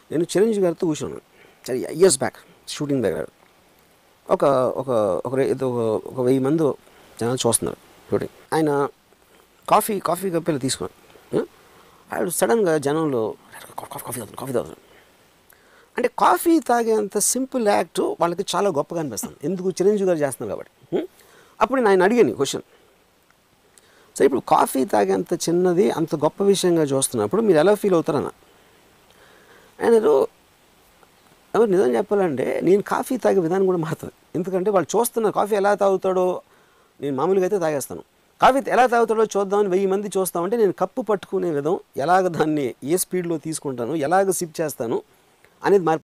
నేను చిరంజీవి గారితో కూర్చున్నాను సరే ఇయర్స్ బ్యాక్ షూటింగ్ దగ్గర ఒక ఒక ఒక రే- ఏదో ఒక- ఒక వెయ్యి మంది జనాలు చూస్తున్నారు షూటింగ్ ఆయన కాఫీ కాఫీ కప్పెళ్ళి తీసుకున్నాడు ఆ? ఆయన సడన్గా జనంలో కాఫీ కాఫీ తాగుతున్నాడు కాఫీ తాగుతున్నాడు అంటే కాఫీ తాగేంత సింపుల్ యాక్ట్ వాళ్ళకి చాలా గొప్పగా అనిపిస్తుంది ఎందుకు చిరంజీవి గారు చేస్తున్నారు కాబట్టి ఉం? అప్పుడు నేను ఆయన అడిగాను క్వశ్చన్ సరే ఇప్పుడు కాఫీ తాగేంత చిన్నది అంత గొప్ప విషయంగా చూస్తున్నప్పుడు మీరు ఎలా ఫీల్ అవుతారన్న ఆయన ఎవరు నిజం చెప్పాలంటే నేను కాఫీ తాగే విధానం కూడా మారుతుంది ఎందుకంటే వాళ్ళు చూస్తున్న కాఫీ ఎలా తాగుతాడో నేను మామూలుగా అయితే తాగేస్తాను కాఫీ ఎలా తాగుతాడో చూద్దామని వెయ్యి మంది చూస్తామంటే నేను కప్పు పట్టుకునే విధం ఎలాగ దాన్ని ఏ స్పీడ్లో తీసుకుంటాను ఎలాగ సిప్ చేస్తాను అనేది మారి